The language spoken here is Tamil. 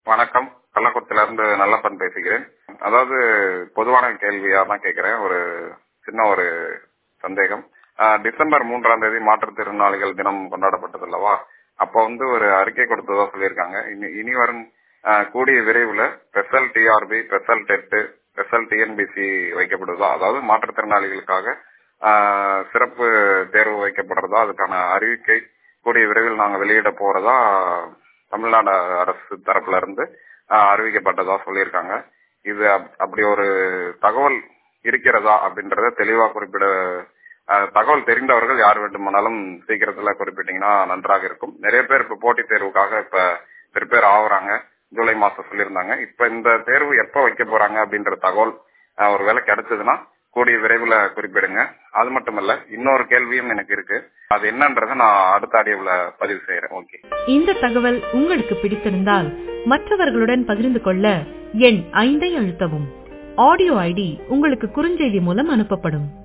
வணக்கம் கள்ளக்குளத்துல இருந்து நல்லப்பன் பேசுகிறேன் அதாவது பொதுவான கேள்வியா தான் கேட்கிறேன் ஒரு சின்ன ஒரு சந்தேகம் ஆஹ் டிசம்பர் மூன்றாம் தேதி மாற்றுத்திறனாளிகள் தினம் கொண்டாடப்பட்டது அல்லவா அப்போ வந்து ஒரு அறிக்கை கொடுத்ததா சொல்லியிருக்காங்க இனி இனி வரும் ஆஹ் கூடிய விரைவில் special TRB special TET special TNPSC வைக்கப்படுதா அதாவது மாற்றுத்திறனாளிகளுக்காக ஆஹ் சிறப்பு தேர்வு வைக்கப்படுறதா அதுக்கான அறிவிக்கை கூடிய விரைவில் நாங்க வெளியிட போறதா தமிழ்நாடு அரசு தரப்புல இருந்து ஆஹ் அறிவிக்கப்பட்டதா சொல்லியிருக்காங்க இது அப்- அப்படி ஒரு தகவல் இருக்கிறதா அப்படின்றத தெளிவா குறிப்பிட ஆஹ் தகவல் தெரிந்தவர்கள் யார் வேண்டுமானாலும் சீக்கிரத்துல குறிப்பிட்டீங்கன்னா நன்றாக இருக்கும் நிறைய பேர் இப்ப போட்டித் தேர்வுக்காக இப்ப ப்ரிப்பேர் ஆகுறாங்க ஜூலை மாசம் சொல்லியிருந்தாங்க இப்ப இந்த தேர்வு எப்ப வைக்க போறாங்க அப்படின்ற தகவல் ஆஹ் ஒருவேளை கிடைச்சதுன்னா கூடிய விரைவில் குறிப்பிடுங்க அது மட்டுமல்ல இன்னொரு கேள்வியும் எனக்கு இருக்கு அது என்னன்றதை நான் அடுத்த ஆடியோவில் பதிவு செய்யறேன் ஓகே இந்த தகவல் உங்களுக்கு பிடித்திருந்தால் மற்றவர்களுடன் பகிர்ந்து கொள்ள எண் ஐந்தை அழுத்தவும் ஆடியோ ஐடி உங்களுக்கு குறுஞ்செய்தி மூலம் அனுப்பப்படும்